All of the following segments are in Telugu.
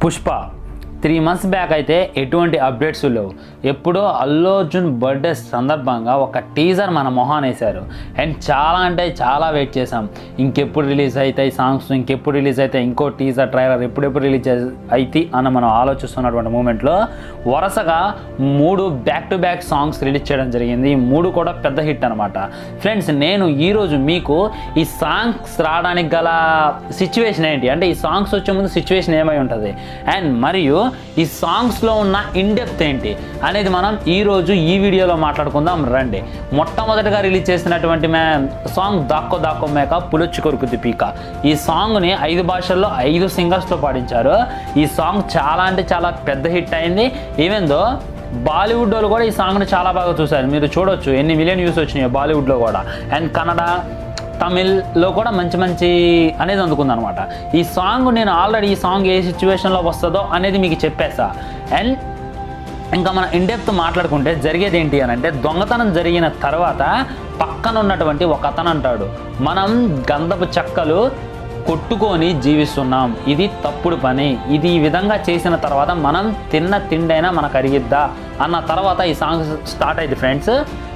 పుష్ప త్రీ మంత్స్ బ్యాక్ అయితే ఎటువంటి అప్డేట్స్ లేవు ఎప్పుడో అల్లు అర్జున్ బర్త్డే సందర్భంగా ఒక టీజర్ మన మొహాన్ వేశారు అండ్ చాలా అంటే చాలా వెయిట్ చేసాం ఇంకెప్పుడు రిలీజ్ అవుతాయి సాంగ్స్ ఇంకెప్పుడు రిలీజ్ అవుతాయి ఇంకో టీజర్ ట్రైలర్ ఎప్పుడెప్పుడు రిలీజ్ అయితే అని మనం ఆలోచిస్తున్నటువంటి మూమెంట్లో వరుసగా మూడు back to back songs release చేయడం జరిగింది ఈ మూడు కూడా పెద్ద హిట్ అనమాట ఫ్రెండ్స్ నేను ఈరోజు మీకు ఈ సాంగ్స్ రావడానికి గల సిచ్యువేషన్ ఏంటి అంటే ఈ సాంగ్స్ వచ్చే ముందు సిచ్యువేషన్ ఏమై ఉంటుంది అండ్ మరియు ఈ సాంగ్స్లో ఉన్న ఇన్డెప్త్ ఏంటి అనేది మనం ఈరోజు ఈ వీడియోలో మాట్లాడుకుందాం రండి మొట్టమొదటిగా రిలీజ్ చేసినటువంటి మే సాంగ్ దాక్కో దాక్కో మేక పులుచ్చి కొరుకుది పీక ఈ సాంగ్ని ఐదు భాషల్లో ఐదు సింగర్స్తో పాడించారు ఈ సాంగ్ చాలా అంటే చాలా పెద్ద హిట్ అయింది ఈవెన్ దో బాలీవుడ్ వాళ్ళు కూడా ఈ సాంగ్ని చాలా బాగా చూశారు మీరు చూడొచ్చు ఎన్ని మిలియన్ వ్యూస్ వచ్చినాయో బాలీవుడ్లో కూడా అండ్ కన్నడ తమిళ్లో కూడా మంచి మంచి అనేది అందుకుందనమాట ఈ సాంగ్ నేను ఆల్రెడీ ఈ సాంగ్ ఏ సిచ్యువేషన్లో వస్తుందో అనేది మీకు చెప్పేసా అండ్ ఇంకా మనం ఇండెప్త్ మాట్లాడుకుంటే జరిగేది ఏంటి అని అంటే దొంగతనం జరిగిన తర్వాత పక్కన ఉన్నటువంటి ఒక అతను అంటాడు మనం గంధపు చెక్కలు కొట్టుకొని జీవిస్తున్నాం ఇది తప్పుడు పని ఇది ఈ విధంగా చేసిన తర్వాత మనం తిన్న తిండైనా మనకు అరిగిద్దా అన్న తర్వాత ఈ సాంగ్ స్టార్ట్ అయింది ఫ్రెండ్స్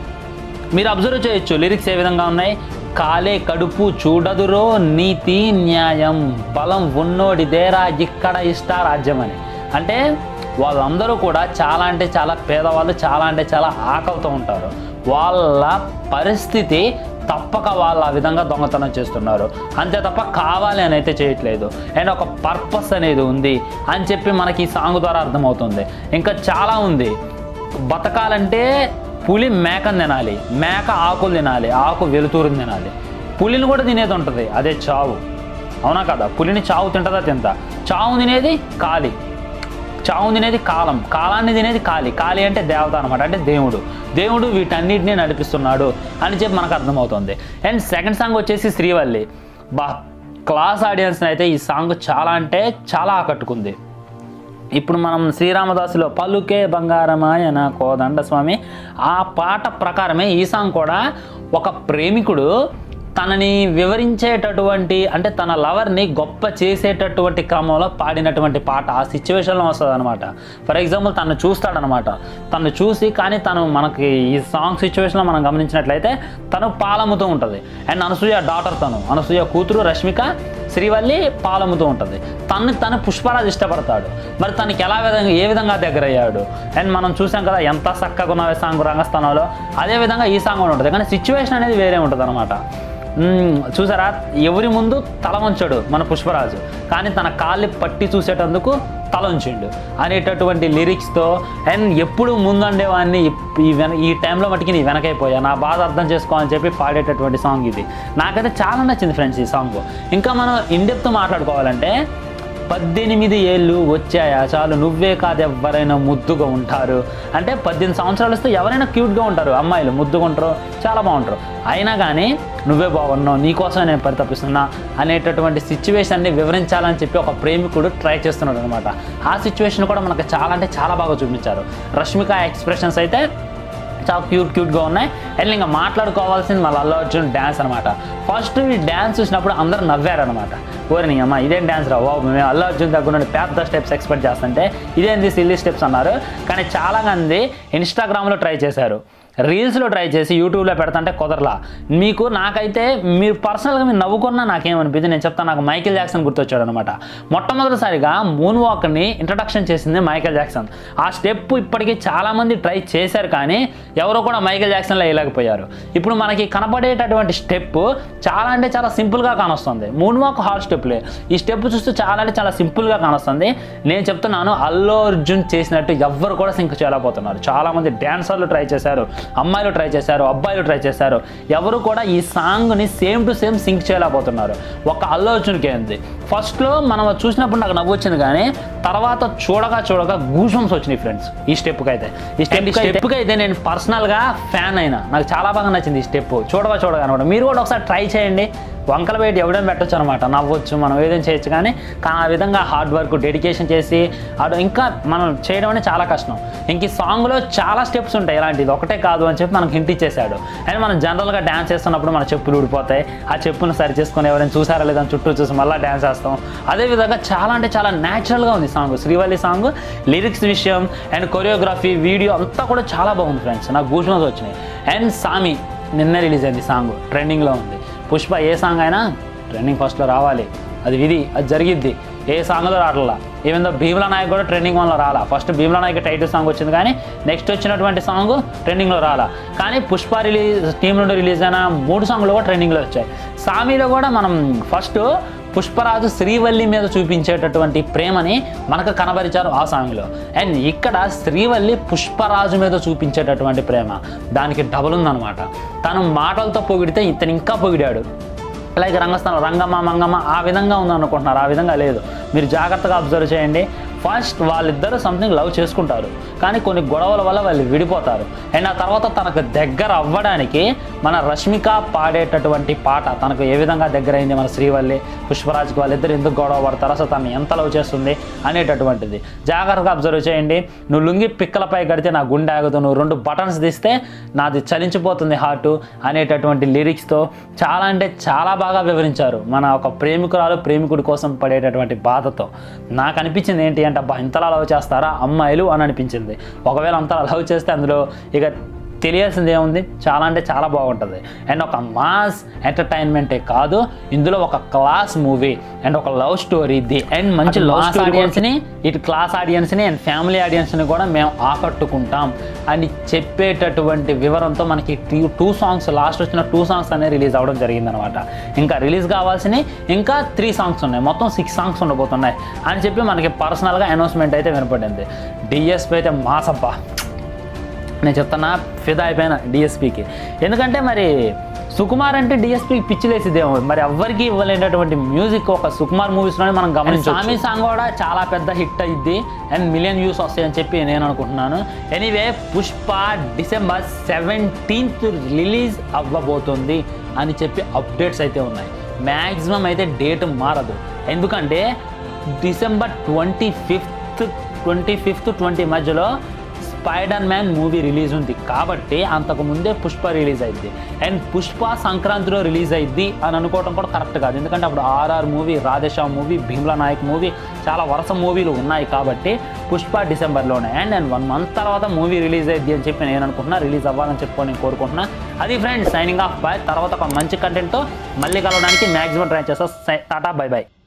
మీరు అబ్జర్వ్ చేయొచ్చు లిరిక్స్ ఏ విధంగా ఉన్నాయి కాలే కడుపు చూడదురో నీతి న్యాయం బలం ఉన్నోడిదేరా ఇక్కడ ఇష్ట రాజ్యం అని అంటే వాళ్ళందరూ కూడా చాలా అంటే చాలా పేదవాళ్ళు చాలా అంటే చాలా ఆకలితో ఉంటారు వాళ్ళ పరిస్థితి తప్పక వాళ్ళు ఆ విధంగా దొంగతనం చేస్తున్నారు అంతే తప్ప కావాలి అని అయితే చేయట్లేదు అండ్ ఒక పర్పస్ అనేది ఉంది అని చెప్పి మనకి ఈ సాంగ్ ద్వారా అర్థమవుతుంది ఇంకా చాలా ఉంది బతకాలంటే పులి మేకను తినాలి మేక ఆకులు తినాలి ఆకు వెలుతురుని తినాలి పులిని కూడా తినేది ఉంటుంది అదే చావు అవునా కదా పులిని చావు తింటుందా తింటా చావు తినేది కాలి చావు తినేది కాలం కాలాన్ని తినేది కాలి కాలి అంటే దేవత అనమాట అంటే దేవుడు దేవుడు వీటన్నిటిని నడిపిస్తున్నాడు అని చెప్పి మనకు అర్థమవుతుంది అండ్ సెకండ్ సాంగ్ వచ్చేసి శ్రీవల్లి బా క్లాస్ ఆడియన్స్ని అయితే ఈ సాంగ్ చాలా అంటే చాలా ఆకట్టుకుంది ఇప్పుడు మనం శ్రీరామదాసులో పలుకే బంగారమాయన కోదండ స్వామి ఆ పాట ప్రకారమే ఈ సాంగ్ కూడా ఒక ప్రేమికుడు తనని వివరించేటటువంటి అంటే తన లవర్ని గొప్ప చేసేటటువంటి క్రమంలో పాడినటువంటి పాట ఆ సిచ్యువేషన్లో వస్తుంది అనమాట ఫర్ ఎగ్జాంపుల్ తను చూస్తాడనమాట తను చూసి కానీ తను మనకి ఈ సాంగ్ సిచ్యువేషన్లో మనం గమనించినట్లయితే తను పాలమ్ముతూ ఉంటుంది అండ్ అనసూయ డాటర్ తను అనసూయ కూతురు రష్మిక శ్రీవల్లి పాలమ్ముతూ ఉంటుంది తను తను పుష్పరాజ్ ఇష్టపడతాడు మరి తనకి ఎలా విధంగా ఏ విధంగా దగ్గర అయ్యాడు అండ్ మనం చూసాం కదా ఎంత చక్కగా ఉన్న సాంగ్ రంగస్థానంలో అదే విధంగా ఈ సాంగ్ కూడా ఉంటుంది కానీ సిచ్యువేషన్ అనేది వేరే ఉంటుంది అనమాట చూసారా ఎవరి ముందు తల వంచాడు మన పుష్పరాజు కానీ తన కాళ్ళి పట్టి చూసేటందుకు తల ఉంచిండు అనేటటువంటి లిరిక్స్తో అండ్ ఎప్పుడు ముందండేవాడిని ఈ వెన ఈ టైంలో మటుకి నీ వెనకైపోయా నా బాధ అర్థం చేసుకోవాలని చెప్పి పాడేటటువంటి సాంగ్ ఇది నాకైతే చాలా నచ్చింది ఫ్రెండ్స్ ఈ సాంగ్ ఇంకా మనం ఇండెప్త్ మాట్లాడుకోవాలంటే పద్దెనిమిది ఏళ్ళు వచ్చాయా చాలు నువ్వే కాదు ఎవరైనా ముద్దుగా ఉంటారు అంటే పద్దెనిమిది సంవత్సరాలు వస్తే ఎవరైనా క్యూట్గా ఉంటారు అమ్మాయిలు ముద్దుగా ఉంటారు చాలా బాగుంటారు అయినా కానీ నువ్వే బాగున్నావు నీకోసం నేను పరితపిస్తున్నా అనేటటువంటి సిచ్యువేషన్ని వివరించాలని చెప్పి ఒక ప్రేమికుడు ట్రై చేస్తున్నాడు అనమాట ఆ సిచ్యువేషన్ కూడా మనకు చాలా అంటే చాలా బాగా చూపించారు రష్మిక ఎక్స్ప్రెషన్స్ అయితే చాలా క్యూట్ క్యూట్గా ఉన్నాయి అండ్ ఇంకా మాట్లాడుకోవాల్సింది మళ్ళీ అల్లు అర్జున్ డ్యాన్స్ అనమాట ఫస్ట్ ఈ డ్యాన్స్ చూసినప్పుడు అందరూ నవ్వారనమాట ఓరి నీ అమ్మ ఇదేం డ్యాన్స్ రా బాబు మేము అల్లు అర్జున్ దగ్గర నుండి పెద్ద స్టెప్స్ ఎక్స్పెక్ట్ చేస్తుంటే ఇదేంది సిల్లీ స్టెప్స్ అన్నారు కానీ చాలా మంది ఇన్స్టాగ్రామ్లో ట్రై చేశారు రీల్స్లో ట్రై చేసి యూట్యూబ్లో పెడతాంటే కుదరలా మీకు నాకైతే మీరు పర్సనల్గా మీరు నవ్వుకున్నా నాకేమనిపించింది నేను చెప్తాను నాకు మైకేల్ జాక్సన్ గుర్తొచ్చాడు అనమాట మొట్టమొదటిసారిగా మూన్ వాక్ని ఇంట్రడక్షన్ చేసింది మైకేల్ జాక్సన్ ఆ స్టెప్ ఇప్పటికీ చాలామంది ట్రై చేశారు కానీ ఎవరో కూడా మైకేల్ జాక్సన్లో వేయలేకపోయారు ఇప్పుడు మనకి కనపడేటటువంటి స్టెప్ చాలా అంటే చాలా సింపుల్గా కానొస్తుంది మూన్ వాక్ హార్డ్ స్టెప్లే ఈ స్టెప్ చూస్తూ చాలా అంటే చాలా సింపుల్గా కానొస్తుంది నేను చెప్తున్నాను అల్లు అర్జున్ చేసినట్టు ఎవ్వరు కూడా సింక్ చేయలేకపోతున్నారు చాలామంది డ్యాన్సర్లు ట్రై చేశారు అమ్మాయిలు ట్రై చేశారు అబ్బాయిలు ట్రై చేశారు ఎవరు కూడా ఈ సాంగ్ని సేమ్ టు సేమ్ సింక్ చేయలేకపోతున్నారు ఒక అల్లు అర్జున్కి ఏంది ఫస్ట్లో మనం అది చూసినప్పుడు నాకు నవ్వు వచ్చింది కానీ తర్వాత చూడగా చూడగా గూసమ్స్ వచ్చినాయి ఫ్రెండ్స్ ఈ స్టెప్కి అయితే ఈ స్టెప్ స్టెప్కి అయితే నేను పర్సనల్గా ఫ్యాన్ అయినా నాకు చాలా బాగా నచ్చింది ఈ స్టెప్ చూడగా చూడగా అనమాట మీరు కూడా ఒకసారి ట్రై చేయండి వంకల వెయిట్ ఎవడైనా పెట్టచ్చు అనమాట నవ్వచ్చు మనం ఏదైనా చేయొచ్చు కానీ కానీ ఆ విధంగా హార్డ్ వర్క్ డెడికేషన్ చేసి అటు ఇంకా మనం చేయడం అనేది చాలా కష్టం ఇంక ఈ సాంగ్లో చాలా స్టెప్స్ ఉంటాయి ఇలాంటిది ఒకటే కాదు అని చెప్పి మనకు హింట్ ఇచ్చేసాడు అండ్ మనం జనరల్గా డ్యాన్స్ చేస్తున్నప్పుడు మన చెప్పులు ఊడిపోతాయి ఆ చెప్పును సరి చేసుకొని ఎవరైనా చూసారా లేదా అని చుట్టూ చూసి మళ్ళీ డ్యాన్స్ చేస్తాం అదేవిధంగా చాలా అంటే చాలా న్యాచురల్గా ఉంది సాంగ్ శ్రీవల్లి సాంగ్ లిరిక్స్ విషయం అండ్ కొరియోగ్రఫీ వీడియో అంతా కూడా చాలా బాగుంది ఫ్రెండ్స్ నాకు గూస్మస్ వచ్చినాయి అండ్ సామి నిన్నే రిలీజ్ అయింది సాంగ్ ట్రెండింగ్లో ఉంది పుష్ప ఏ సాంగ్ అయినా ట్రెండింగ్ ఫస్ట్లో రావాలి అది విధి అది జరిగిద్ది ఏ సాంగ్లో రావట్లా ఈవెన్ దో భీమ్లా నాయక్ కూడా ట్రెండింగ్ వన్లో రాలా first Bheemla Nayak title song వచ్చింది కానీ నెక్స్ట్ వచ్చినటువంటి సాంగ్ ట్రెండింగ్లో రాలా కానీ పుష్ప రిలీజ్ టీం నుండి రిలీజ్ అయిన మూడు సాంగ్లు కూడా ట్రెండింగ్లో వచ్చాయి సామీలో కూడా మనం ఫస్ట్ పుష్పరాజు శ్రీవల్లి మీద చూపించేటటువంటి ప్రేమని మనకు కనబరిచారు ఆ సాంగ్లో అండ్ ఇక్కడ శ్రీవల్లి పుష్పరాజు మీద చూపించేటటువంటి ప్రేమ దానికి డబుల్ ఉందన్నమాట తను మాటలతో పొగిడితే ఇతను ఇంకా పొగిడాడు లైక్ రంగస్థానం రంగమ్మ మంగమ్మ ఆ విధంగా ఉందనుకుంటున్నారు ఆ విధంగా లేదు మీరు జాగ్రత్తగా అబ్జర్వ్ చేయండి ఫస్ట్ వాళ్ళిద్దరూ సంథింగ్ లవ్ చేసుకుంటారు కానీ కొన్ని గొడవల వల్ల వాళ్ళు విడిపోతారు అండ్ ఆ తర్వాత తనకు దగ్గర అవ్వడానికి మన రష్మిక పాడేటటువంటి పాట తనకు ఏ విధంగా దగ్గర అయింది మన శ్రీవల్లి పుష్పరాజ్కి వాళ్ళిద్దరు ఎందుకు గొడవ పడతారు అసలు తను ఎంత లవ్ చేస్తుంది అనేటటువంటిది జాగ్రత్తగా అబ్జర్వ్ చేయండి నువ్వు లుంగి పిక్కలపై కడితే నా గుండె ఆగదు నువ్వు రెండు బటన్స్ తీస్తే నాది చలించిపోతుంది హార్ట్ అనేటటువంటి లిరిక్స్తో చాలా అంటే చాలా బాగా వివరించారు మన ఒక ప్రేమికురాలు ప్రేమికుడి కోసం పడేటటువంటి బాధతో నాకు అనిపించింది ఏంటి అంటే అబ్బా ఇంతలా లవ్ చేస్తారా అమ్మాయిలు అని అనిపించింది ఒకవేళ అంతలా లవ్ చేస్తే అందులో ఇక తెలియాల్సింది ఏముంది చాలా అంటే చాలా బాగుంటుంది అండ్ ఒక మాస్ ఎంటర్టైన్మెంటే కాదు ఇందులో ఒక క్లాస్ మూవీ అండ్ ఒక లవ్ స్టోరీ ది అండ్ మంచి లవ్ ఆడియన్స్ని ఇటు క్లాస్ ఆడియన్స్ని అండ్ ఫ్యామిలీ ఆడియన్స్ని కూడా మేము ఆకట్టుకుంటాం అని చెప్పేటటువంటి వివరంతో మనకి టూ సాంగ్స్ లాస్ట్ వచ్చిన టూ సాంగ్స్ అనేవి రిలీజ్ అవ్వడం జరిగిందనమాట ఇంకా రిలీజ్ కావాల్సినవి ఇంకా త్రీ సాంగ్స్ ఉన్నాయి మొత్తం సిక్స్ సాంగ్స్ ఉండబోతున్నాయి అని చెప్పి మనకి పర్సనల్గా అనౌన్స్మెంట్ అయితే వినపడింది డిఎస్పీ అయితే మాసబ్బా నేను చెప్తున్నా ఫిదా అయిపోయిన డిఎస్పీకి ఎందుకంటే మరి సుకుమార్ అంటే డిఎస్పీకి పిచ్చిలేసిదేమో మరి ఎవ్వరికి ఇవ్వలేనటువంటి మ్యూజిక్ ఒక సుకుమార్ మూవీస్లోనే మనం గమనించాం సామి సాంగ్ కూడా చాలా పెద్ద హిట్ అయ్యిద్ది అండ్ మిలియన్ వ్యూస్ వస్తాయని చెప్పి నేను అనుకుంటున్నాను anyway Pushpa December seventeenth release అవ్వబోతుంది అని చెప్పి అప్డేట్స్ అయితే ఉన్నాయి మ్యాక్సిమం అయితే డేట్ మారదు ఎందుకంటే December twenty fifth twenty fifth twenty మధ్యలో స్పైడర్ మ్యాన్ మూవీ రిలీజ్ ఉంది కాబట్టి అంతకు ముందే పుష్ప రిలీజ్ అయింది అండ్ పుష్ప సంక్రాంతిలో రిలీజ్ అయింది అని అనుకోవడం కూడా కరెక్ట్ కాదు ఎందుకంటే అప్పుడు RR movie Radhe Shyam movie Bheemla Nayak movie చాలా వరుస మూవీలు ఉన్నాయి కాబట్టి పుష్ప డిసెంబర్లోనే అండ్ అండ్ వన్ మంత్ తర్వాత మూవీ రిలీజ్ అయ్యింది అని చెప్పి నేను అనుకుంటున్నా రిలీజ్ అవ్వాలని చెప్పుకొని నేను కోరుకుంటున్నా అది ఫ్రెండ్స్ సైనింగ్ ఆఫ్ బాయ్ తర్వాత ఒక మంచి కంటెంట్తో మళ్ళీ కలవడానికి మ్యాక్సిమం ట్రై చేస్తా టాటా బై బై